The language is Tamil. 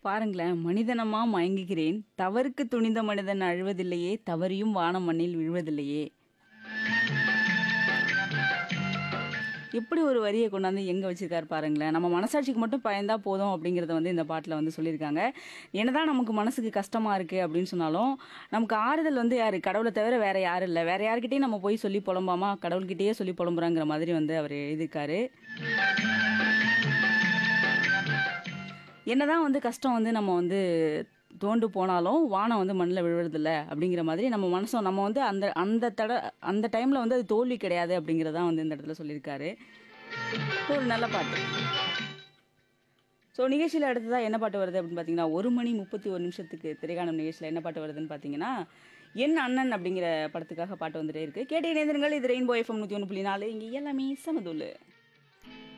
பாருங்களேன் மனிதனமா மயங்குகிறேன் தவறுக்கு துணிந்த மனிதன் அழுவதில்லையே தவறியும் வானம் மண்ணில் விழுவதில்லையே எப்படி ஒரு வரியை கொண்டாந்து எங்கே வச்சிருக்காரு பாருங்களேன் நம்ம மனசாட்சிக்கு மட்டும் பயந்தா போதும் அப்படிங்கிறத வந்து இந்த பாட்டில் வந்து சொல்லியிருக்காங்க என்னதான் நமக்கு மனசுக்கு கஷ்டமாக இருக்குது அப்படின்னு சொன்னாலும் நமக்கு ஆறுதல் வந்து யார் கடவுளை தவிர வேற யாரும் இல்லை வேற யார்கிட்டயும் நம்ம போய் சொல்லி புலம்பாமா கடவுள்கிட்டயே சொல்லி புலம்புறாங்கிற மாதிரி வந்து அவர் எழுதியிருக்காரு என்னதான் வந்து கஷ்டம் வந்து நம்ம வந்து தோண்டு போனாலும் வானம் வந்து மண்ணில் விழுறதில்ல அப்படிங்கிற மாதிரி நம்ம மனசும் நம்ம வந்து அந்த அந்த தட அந்த டைமில் வந்து அது தோல்வி கிடையாது அப்படிங்கிறதான் வந்து இந்த இடத்துல சொல்லியிருக்காரு ஒரு நல்ல பாட்டு ஸோ நிகழ்ச்சியில் அடுத்ததாக என்ன பாட்டு வருது அப்படின்னு பார்த்தீங்கன்னா ஒரு மணி முப்பத்தி ஒரு நிமிஷத்துக்கு திரைக்காணும் நிகழ்ச்சியில் என்ன பாட்டு வருதுன்னு பார்த்தீங்கன்னா என் அண்ணன் அப்படிங்கிற படத்துக்காக பாட்டு வந்துட்டே இருக்கு கேட்டு இணைந்திருங்கள் இது ரெயின்போ எஃப்எம் நூற்றி ஒன்று புள்ளி நாலு இங்கே எல்லாமே சமதுல்லு